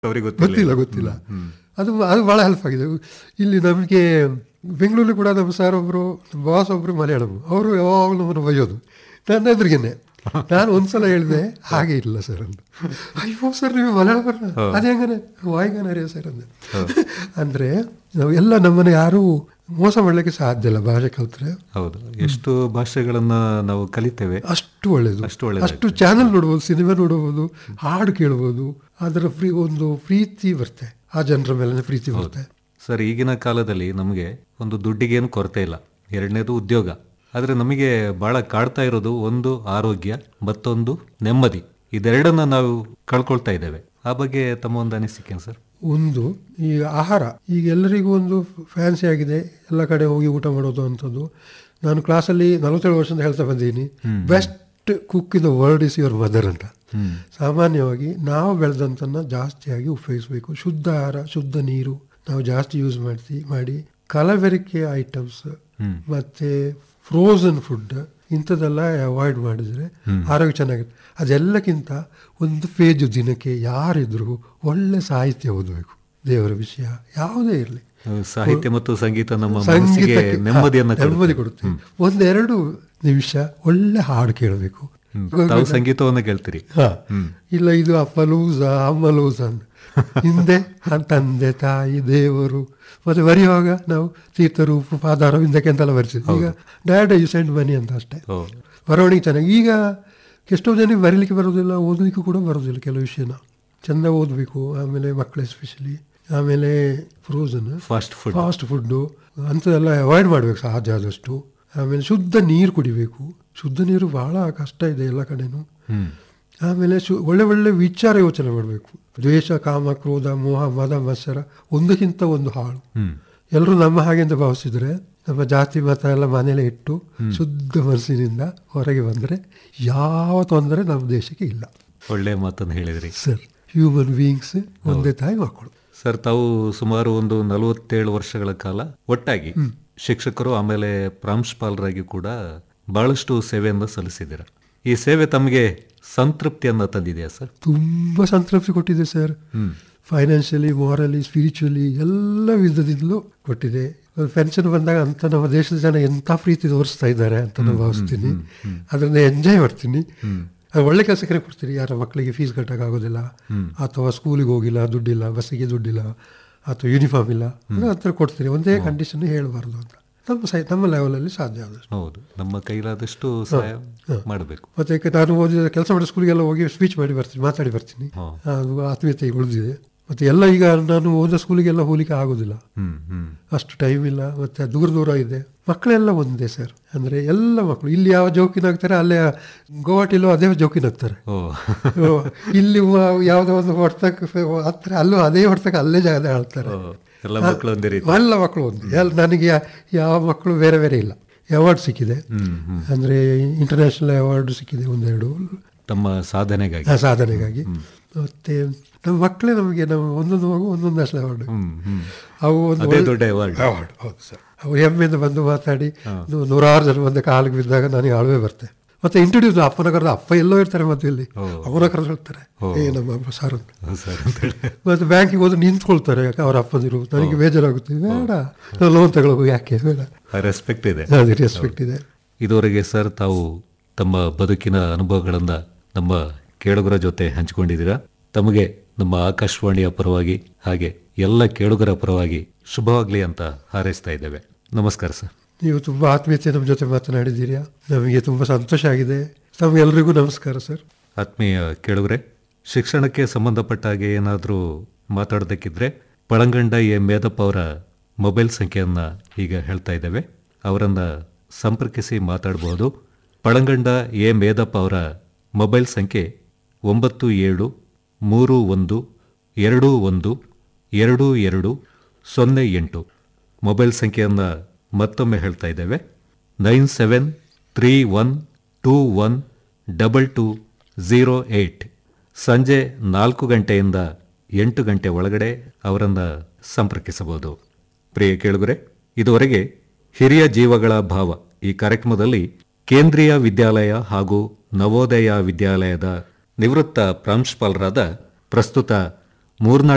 ಅವರಿಗೆ ಗೊತ್ತಿಲ್ಲ ಗೊತ್ತಿಲ್ಲ ಅದು ಅದು ಭಾಳ ಹೆಲ್ಪ್ ಆಗಿದೆ ಇಲ್ಲಿ ನಮಗೆ ಬೆಂಗಳೂರಲ್ಲಿ ಕೂಡ ನಮ್ಮ ಸರ್ ಒಬ್ಬರು ಬಾಸ್ ಒಬ್ಬರು ಮಲಯಾಳಂ ಅವರು ಯಾವಾಗಲೂ ನಮ್ಮನ್ನು ಬೈಯೋದು ನನ್ನ ಎದುರಿಗೇನೆ ನಾನು ಒಂದ್ಸಲ ಹೇಳಿದೆ ಹಾಗೆ ಇಲ್ಲ ಸರ್ ಅಂತ ಅಯ್ಯೋ ಸರ್ ನೀವು ಮಲಯಾಳ ಬರಲ್ಲ ಅದೇ ಹಂಗನೆ ವಾಯ್ಗಾನರಿಯ ಸರ್ ಅಂದೆ ಅಂದರೆ ನಾವು ಎಲ್ಲ ನಮ್ಮನ್ನು ಯಾರೂ ಮೋಸ ಮಾಡಲಿಕ್ಕೆ ಸಾಧ್ಯ ಇಲ್ಲ ಭಾಷೆ ಕಲ್ತ್ರೆ ಹೌದು ಎಷ್ಟು ಭಾಷೆಗಳನ್ನ ನಾವು ಕಲಿತೇವೆ ಅಷ್ಟು ಒಳ್ಳೆಯದು ಅಷ್ಟು ಒಳ್ಳೆದಾಗ್ತದೆ. ಅಷ್ಟು ಚಾನಲ್ ನೋಡ್ಬೋದು ಸಿನಿಮಾ ನೋಡ್ಬೋದು ಹಾಡು ಕೇಳ್ಬೋದು ಅದರ ಫ್ರೀ ಒಂದು ಪ್ರೀತಿ ಬರುತ್ತೆ ಆ ಜನರ ಮೇಲೆ ಪ್ರೀತಿ ಬರುತ್ತೆ ಸರ್ ಈಗಿನ ಕಾಲದಲ್ಲಿ ನಮಗೆ ಒಂದು ದುಡ್ಡಿಗೇನು ಕೊರತೆ ಇಲ್ಲ ಎರಡನೇದು ಉದ್ಯೋಗ ಆದರೆ ನಮಗೆ ಬಹಳ ಕಾಡ್ತಾ ಇರೋದು ಒಂದು ಆರೋಗ್ಯ ಮತ್ತೊಂದು ನೆಮ್ಮದಿ ಇದೆರಡನ್ನ ನಾವು ಕಳ್ಕೊಳ್ತಾ ಇದ್ದೇವೆ ಆ ಬಗ್ಗೆ ತಮ್ಮ ಒಂದು ಅನಿಸಿಕೆ ಸರ್ ಒಂದು ಈ ಆಹಾರ ಈಗ ಎಲ್ಲರಿಗೂ ಒಂದು ಫ್ಯಾನ್ಸಿ ಆಗಿದೆ ಎಲ್ಲ ಕಡೆ ಹೋಗಿ ಊಟ ಮಾಡೋದು ಅಂಥದ್ದು ನಾನು ಕ್ಲಾಸಲ್ಲಿ ನಲವತ್ತೇಳು ವರ್ಷದಿಂದ ಹೇಳ್ತಾ ಬಂದಿದ್ದೀನಿ best cook in the world is your mother ಅಂತ ಸಾಮಾನ್ಯವಾಗಿ ನಾವು ಬೆಳೆದಂಥನ್ನ ಜಾಸ್ತಿಯಾಗಿ ಉಪಯೋಗಿಸಬೇಕು ಶುದ್ಧ ಆಹಾರ ಶುದ್ಧ ನೀರು ನಾವು ಜಾಸ್ತಿ ಯೂಸ್ ಮಾಡ್ತಿ ಮಾಡಿ ಕಲಬೆರಕೆ ಐಟಮ್ಸ್ ಮತ್ತೆ ಫ್ರೋಸನ್ ಫುಡ್ ಇಂಥದ್ದೆಲ್ಲ ಅವಾಯ್ಡ್ ಮಾಡಿದರೆ ಆರೋಗ್ಯ ಚೆನ್ನಾಗಿರುತ್ತೆ ಅದೆಲ್ಲಕ್ಕಿಂತ ಒಂದು ಪೇಜು ದಿನಕ್ಕೆ ಯಾರಿದ್ರು ಒಳ್ಳೆ ಸಾಹಿತ್ಯ ಓದಬೇಕು ದೇವರ ವಿಷಯ ಯಾವುದೇ ಇರಲಿ ಸಾಹಿತ್ಯ ಮತ್ತು ಸಂಗೀತ ನಮ್ಮ ಮನಸ್ಸಿಗೆ ಸಂಗೀತಕ್ಕೆ ನೆಮ್ಮದಿಯನ್ನ ಹಾ, ನೆಮ್ಮದಿ ಕೊಡುತ್ತೆ ಒಂದೆರಡು ನಿಮಿಷ ಒಳ್ಳೆ ಹಾಡು ಕೇಳಬೇಕು ಹ್ಮ್. ತಾವು ಸಂಗೀತವನ್ನ ಕೇಳ್ತೀರಿ ಹಾ ಇಲ್ಲ ಇದು ಅಪ್ಪ ಲೂಸ ಅಮ್ಮ ಲೂಸ ಅಂತ ಹಿಂದೆ ಆ ತಂದೆ ತಾಯಿ ದೇವರು ಮತ್ತೆ ಬರೆಯುವಾಗ ನಾವು ತೀರ್ಥರೂಪ ಪಾದಾರವಿಂದಕ್ಕೆ ಅಂತೆಲ್ಲ ಬರೆಸಿದ್ವಿ ಈಗ ಡ್ಯಾಡ್ ಯು ಸೆಂಡ್ ಮನಿ ಅಂತ ಅಷ್ಟೇ ಓ ಬರವಣಿಗೆ ಚೆನ್ನಾಗಿ ಈಗ ಎಷ್ಟೋ ಜನಕ್ಕೆ ಬರೀಲಿಕ್ಕೆ ಬರೋದಿಲ್ಲ ಓದಲಿಕ್ಕೂ ಕೂಡ ಬರೋದಿಲ್ಲ ಕೆಲವು ವಿಷಯನ ಚೆಂದ ಓದಬೇಕು ಆಮೇಲೆ ಮಕ್ಕಳು ಎಸ್ಪೆಷಲಿ ಆಮೇಲೆ frozen fast food fast food ಅಂಥದ್ದೆಲ್ಲ ಅವಾಯ್ಡ್ ಮಾಡಬೇಕು ಸಾಧ್ಯ ಆದಷ್ಟು ಆಮೇಲೆ ಶುದ್ಧ ನೀರು ಕುಡಿಬೇಕು ಶುದ್ಧ ನೀರು ಬಹಳ ಕಷ್ಟ ಇದೆ ಎಲ್ಲ ಕಡೆನೂ ಹ್ಮ್ ಆಮೇಲೆ ಶು ಒಳ್ಳೆ ಒಳ್ಳೆ ವಿಚಾರ ಯೋಚನೆ ಮಾಡಬೇಕು ದ್ವೇಷ ಕಾಮ ಕ್ರೋಧ ಮೋಹ ಮದ ಮತ್ಸರ ಒಂದಕ್ಕಿಂತ ಒಂದು ಹಾಳು ಹ್ಮ್ ಎಲ್ಲರೂ ನಮ್ಮ ಹಾಗೆ ಅಂತ ಭಾವಿಸಿದ್ರೆ ನಮ್ಮ ಜಾತಿ ಮತ ಎಲ್ಲ ಮನೇಲೆ ಇಟ್ಟು ಶುದ್ಧ ಮನಸ್ಸಿನಿಂದ ಹೊರಗೆ ಬಂದರೆ ಯಾವ ತೊಂದರೆ ನಮ್ಮ ದೇಶಕ್ಕೆ ಇಲ್ಲ ಒಳ್ಳೆ ಮಾತನ್ನು ಹೇಳಿದ್ರಿ ಸರ್ ಹ್ಯೂಮನ್ ಬೀಯಿಂಗ್ಸ್ ಒಂದೇ ತಾಯಿ ಮಕ್ಕಳು ಸರ್ ತಾವು ಸುಮಾರು ಒಂದು ನಲವತ್ತೇಳು ವರ್ಷಗಳ ಕಾಲ ಒಟ್ಟಾಗಿ ಶಿಕ್ಷಕರು ಆಮೇಲೆ ಪ್ರಾಂಶುಪಾಲರಾಗಿ ಕೂಡ ಬಹಳಷ್ಟು ಸೇವೆಯನ್ನು ಸಲ್ಲಿಸಿದ್ದೀರ ಈ ಸೇವೆ ತಮಗೆ ಸಂತೃಪ್ತಿಯನ್ನ ತಂದಿದೆಯಾ ಸರ್ ತುಂಬ ಸಂತೃಪ್ತಿ ಕೊಟ್ಟಿದೆ sir hmm financially morally spiritually ಎಲ್ಲ ವಿಧದಿಂದಲೂ ಕೊಟ್ಟಿದೆ ಪೆನ್ಷನ್ ಬಂದಾಗ ಅಂತ ನಮ್ಮ ದೇಶದ ಜನ ಎಂಥ ಪ್ರೀತಿ ತೋರಿಸ್ತಾ ಇದ್ದಾರೆ ಅಂತ ನಾನು ಭಾವಿಸ್ತೀನಿ ಅದನ್ನ ಎಂಜಾಯ್ ಮಾಡ್ತೀನಿ ಅದು ಒಳ್ಳೆ ಕೆಲಸಕ್ಕೆ ಕೊಡ್ತೀನಿ ಯಾರ ಮಕ್ಕಳಿಗೆ ಫೀಸ್ ಕಟ್ಟೋಕ್ಕಾಗೋದಿಲ್ಲ ಅಥವಾ ಸ್ಕೂಲಿಗೆ ಹೋಗಿಲ್ಲ ದುಡ್ಡಿಲ್ಲ ಬಸ್ಸಿಗೆ ದುಡ್ಡಿಲ್ಲ ಅಥವಾ ಯೂನಿಫಾರ್ಮ್ ಇಲ್ಲ ಅದು ಆ ಥರ ಕೊಡ್ತೀನಿ ಒಂದೇ ಕಂಡೀಷನ್ ಹೇಳಬಾರ್ದು ಅಂತ ನಮ್ಮ ಸೈ ನಮ್ಮ ಲೆವೆಲಲ್ಲಿ ಸಾಧ್ಯ ಆದಷ್ಟು ಹೌದು ನಮ್ಮ ಕೈಲಾದಷ್ಟು ಸಹಾಯ ಮಾಡಬೇಕು ಮತ್ತೆ ಈಗ ನಾನು ಓದಿದ ಕೆಲಸ ಮಾಡೋ ಸ್ಕೂಲಿಗೆಲ್ಲ ಹೋಗಿ ಸ್ಪೀಚ್ ಮಾಡಿ ಬರ್ತೀನಿ ಮಾತಾಡಿ ಬರ್ತೀನಿ ಹಾ. ಅದು ಆತ್ಮೀಯತೆ ಉಳಿದಿದೆ ಮತ್ತೆ ಎಲ್ಲ ಈಗ ನಾನು ಓದೋ ಸ್ಕೂಲಿಗೆಲ್ಲ ಹೋಗ್ಲಿಕ್ಕೆ ಆಗೋದಿಲ್ಲ ಹ್ಮ್ ಹ್ಮ್ ಅಷ್ಟು ಟೈಮ್ ಇಲ್ಲ ಮತ್ತೆ ದೂರ ದೂರ ಇದೆ ಮಕ್ಕಳೆಲ್ಲ ಒಂದೇ ಸರ್ ಅಂದ್ರೆ ಎಲ್ಲ ಮಕ್ಕಳು ಇಲ್ಲಿ ಯಾವ ಜೋಕಿನಾಗ್ತಾರೆ ಅಲ್ಲೇ ಗೋವಾಟಿಲೋ ಅದೇ ಜೋಕಿನಾಗ್ತಾರೆ ಓ ಓ, ಇಲ್ಲಿ ವ- ಯಾವುದೋ ಒಂದು ಹೊಡ್ತಕ್ ಹತ್ರ ಅಲ್ಲೂ ಅದೇ ಹೊಡ್ತಕ್ಕೆ ಅಲ್ಲೇ ಜಾಗ ಆಳ್ತಾರೆ ಓ, ಎಲ್ಲ ಮಕ್ಕಳು ಒಂದೇ ರೀತಿ ಎಲ್ಲ ಮಕ್ಕಳು ಒಂದು ಎಲ್ಲ ನನಗೆ ಯಾ- ಯಾವ ಮಕ್ಕಳು ಬೇರೆ ಬೇರೆ ಇಲ್ಲ ಅವಾರ್ಡ್ ಸಿಕ್ಕಿದೆ ಹ್ಮ್ ಹ್ಮ್ ಅಂದ್ರೆ ಇಂಟರ್ನ್ಯಾಷನಲ್ ಅವಾರ್ಡ್ ಸಿಕ್ಕಿದೆ ಒಂದೆರಡು ತಮ್ಮ ಸಾಧನೆಗಾಗಿ ಆ ಸಾಧನೆಗಾಗಿ ಮತ್ತೆ ನಮ್ಮ ಮಕ್ಕಳೇ ನಮಗೆ ನಮ್ಮ ಒಂದೊಂದು ಮಗು ಒಂದೊಂದು ನ್ಯಾಷನಲ್ ಅವಾರ್ಡ್ ಹ್ಮ್ ಹ್ಮ್ ಅವು ಒಂದು ಅದೇ ಒಳ್ಳೆ- ದೊಡ್ಡ award. ಅವಾರ್ಡ್ ಹೌದು ಸರ್ ಅವ್ರು ಹೆಮ್ಮೆಯಿಂದ ಬಂದು ಮಾತಾಡಿ ನೂ- ನೂರಾರು ಜನ ಬಂದ ಕಾಲಿಗೆ ಬಿದ್ದಾಗ ನನಗೆ ಅಳುವೆ ಬರ್ತೆ ಮತ್ತೆ ಇಂಟ್ರೊಡ್ಯೂಸ್ ಅಪ್ಪನ ಕರೆದ ಅಪ್ಪ ಎಲ್ಲೋ ಇರ್ತಾರೆ ಮತ್ತೆ ಇಲ್ಲಿ ಓ. ಅವನ ಕರೆದು ಹೇಳ್ತಾರೆ ಓ. ಏ ನಮ್ಮ ಅಪ್ಪ ಸರ್ ಅಂತ ಹೌದು ಸರ್ ಅಂತ ಹೇಳಿ ಮತ್ತೆ ಬ್ಯಾಂಕಿಗೆ ಹೋದ್ರೆ ನಿಂತ್ಕೊಳ್ತಾರೆ ಯಾಕೆ ಅವ್ರ ಅಪ್ಪಂದಿರು ನನಗೆ ಬೇಜಾರಾಗುತ್ತೆ ಬೇಡ ಲೋನ್ ತಗೊಳ್ಬೇಕು ಯಾಕೆ ಬೇಡ ರೆಸ್ಪೆಕ್ಟ್ ಇದೆ ಅದು ರೆಸ್ಪೆಕ್ಟ್ ಇದೆ ಇದುವರೆಗೆ ಸರ್ ತಾವು ತಮ್ಮ ಬದುಕಿನ ಅನುಭವಗಳನ್ನು ನಮ್ಮ ಕೇಳುಗರ ಜೊತೆ ಹಂಚಿಕೊಂಡಿದ್ದೀರಾ ತಮಗೆ ನಮ್ಮ ಆಕಾಶವಾಣಿಯ ಪರವಾಗಿ ಹಾಗೆ ಎಲ್ಲ ಕೇಳುಗರ ಪರವಾಗಿ ಶುಭವಾಗ್ಲಿ ಅಂತ ಹಾರೈಸ್ತಾ ಇದ್ದೇವೆ ನಮಸ್ಕಾರ ಸರ್ ನೀವು ತುಂಬ ಆತ್ಮೀಯತೆ ನಮ್ಮ ಜೊತೆ ಮಾತನಾಡಿದ್ದೀರಾ ನಮಗೆ ತುಂಬ ಸಂತೋಷ ಆಗಿದೆ ತಮಗೆಲ್ಲರಿಗೂ ನಮಸ್ಕಾರ ಸರ್ ಆತ್ಮೀಯ ಕೇಳುಗರೆ ಶಿಕ್ಷಣಕ್ಕೆ ಸಂಬಂಧಪಟ್ಟ ಹಾಗೆ ಏನಾದರೂ ಮಾತಾಡೋದಕ್ಕಿದ್ರೆ ಪಳಂಗಂಡ ಎ ಮೇದಪ್ಪ ಅವರ ಮೊಬೈಲ್ ಸಂಖ್ಯೆಯನ್ನು ಈಗ ಹೇಳ್ತಾ ಇದ್ದೇವೆ ಅವರನ್ನು ಸಂಪರ್ಕಿಸಿ ಮಾತಾಡಬಹುದು ಪಳಂಗಂಡ ಎ ಮೇದಪ್ಪ ಅವರ ಮೊಬೈಲ್ ಸಂಖ್ಯೆ ಒಂಬತ್ತು ಏಳು ಮೂರು ಒಂದು ಎರಡು ಒಂದು ಎರಡು ಎರಡು ಸೊನ್ನೆ ಎಂಟು ಮೊಬೈಲ್ ಸಂಖ್ಯೆಯನ್ನು ಮತ್ತೊಮ್ಮೆ ಹೇಳ್ತಾ ಇದ್ದೇವೆ nine seven three one two one double two zero eight ಸಂಜೆ ನಾಲ್ಕು ಗಂಟೆಯಿಂದ ಎಂಟು ಗಂಟೆ ಒಳಗಡೆ ಅವರನ್ನು ಸಂಪರ್ಕಿಸಬಹುದು ಪ್ರಿಯ ಕೇಳುಗರೆ ಇದುವರೆಗೆ ಹಿರಿಯ ಜೀವಗಳ ಭಾವ ಈ ಕಾರ್ಯಕ್ರಮದಲ್ಲಿ ಕೇಂದ್ರೀಯ ವಿದ್ಯಾಲಯ ಹಾಗೂ ನವೋದಯ ವಿದ್ಯಾಲಯದ ನಿವೃತ್ತ ಪ್ರಾಂಶುಪಾಲರಾದ ಪ್ರಸ್ತುತ ಮೂರ್ನಾಡ್